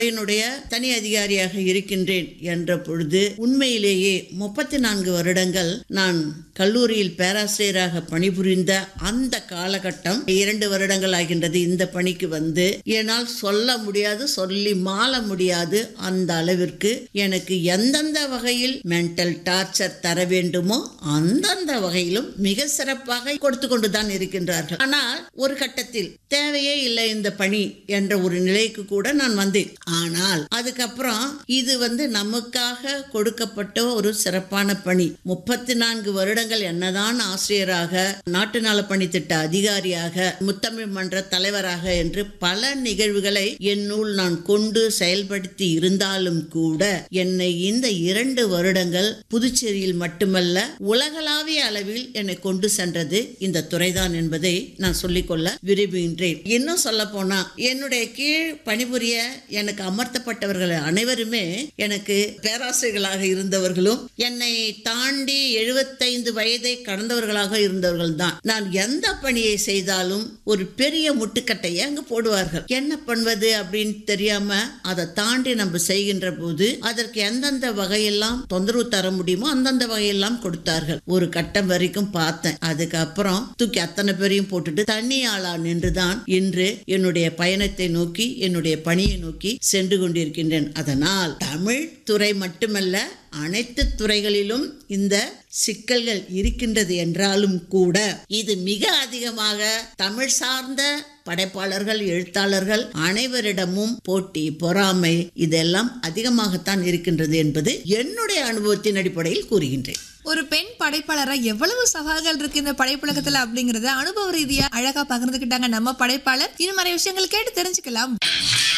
என்னுடைய தனி அதிகாரியாக இருக்கின்றேன் என்ற பொழுது உண்மையிலேயே முப்பத்தி நான்கு வருடங்கள் நான் கல்லூரியில் பேராசிரியராக பணிபுரிந்த அந்த காலகட்டம் இரண்டு வருடங்கள் ஆகின்றது இந்த பணிக்கு வந்து என்னால் சொல்ல முடியாது சொல்லி மாள முடியாது அந்த அளவிற்கு எனக்கு எந்தெந்த வகையில் மென்டல் டார்ச்சர் தர வேண்டுமோ அந்தந்த வகையிலும் மிக சிறப்பாக கொடுத்து கொண்டுதான் இருக்கின்றார்கள் ஆனால் ஒரு கட்டத்தில் தேவையே இல்லை இந்த பணி என்ற ஒரு நிலைக்கு கூட நான் வந்தேன் ஆனால் அதுக்கப்புறம் இது வந்து நமக்காக கொடுக்கப்பட்ட ஒரு சிறப்பான பணி முப்பத்தி நான்கு வருடங்கள் என்னதான் ஆசிரியராக நாட்டு நல பணி திட்ட அதிகாரியாக முத்தமிழ் மன்ற தலைவராக என்று பல நிகழ்வுகளை என்னுள் நான் கொண்டு செயல்படுத்தி இருந்தாலும் கூட என்னை இந்த இரண்டு வருடங்கள் புதுச்சேரியில் மட்டுமல்ல உலகளாவிய அளவில் என்னை கொண்டு சென்றது இந்த துறைதான் என்பதை நான் சொல்லிக்கொள்ள விரும்புகின்றேன் இன்னும் சொல்ல போனா என்னுடைய கீழ் பணிபுரிய எனக்கு அமர்த்தப்பட்டவர்கள் அனைவருமே எனக்கு பேராசிரியர்களாக இருந்தவர்களும் என்னை தாண்டி எழுபத்தைந்து வயதை கடந்தவர்களாக இருந்தவர்கள் தான் நான் எந்த பணியை செய்தாலும் ஒரு பெரிய முட்டுக்கட்டையை அங்கு போடுவார்கள் என்ன பண்ணுவது அப்படின்னு தெரியாம அதை தாண்டி நம்ம செய்கின்ற போது அதற்கு எந்தெந்த வகையெல்லாம் தொந்தரவு தர முடியுமோ அந்தந்த வகையெல்லாம் கொடுத்தார்கள் ஒரு கட்டம் வரைக்கும் பார்த்தேன் அதுக்கப்புறம் தூக்கி அத்தனை பேரையும் போட்டுட்டு தண்ணி ஆளா நின்றுதான் இன்று என்னுடைய பயணத்தை நோக்கி என்னுடைய பணியை நோக்கி சென்று கொண்டிருக்கின்றேன் அதனால் தமிழ் துறை மட்டுமல்ல அனைத்து துறைகளிலும் இந்த சிக்கல்கள் இருக்கின்றது என்றாலும் கூட இது மிக அதிகமாக தமிழ் சார்ந்த படைப்பாளர்கள் எழுத்தாளர்கள் அனைவரிடமும் போட்டி பொறாமை இதெல்லாம் அதிகமாகத்தான் இருக்கின்றது என்பது என்னுடைய அனுபவத்தின் அடிப்படையில் கூறுகின்றேன் ஒரு பெண் படைப்பாளரா எவ்வளவு சவால்கள் இருக்கு இந்த படைப்புலகத்துல அப்படிங்கறத அனுபவ ரீதியா அழகா பகிர்ந்துக்கிட்டாங்க நம்ம படைப்பாளர் இன்னும் நிறைய விஷயங்கள் கேட்டு தெரிஞ்சுக்கலாம்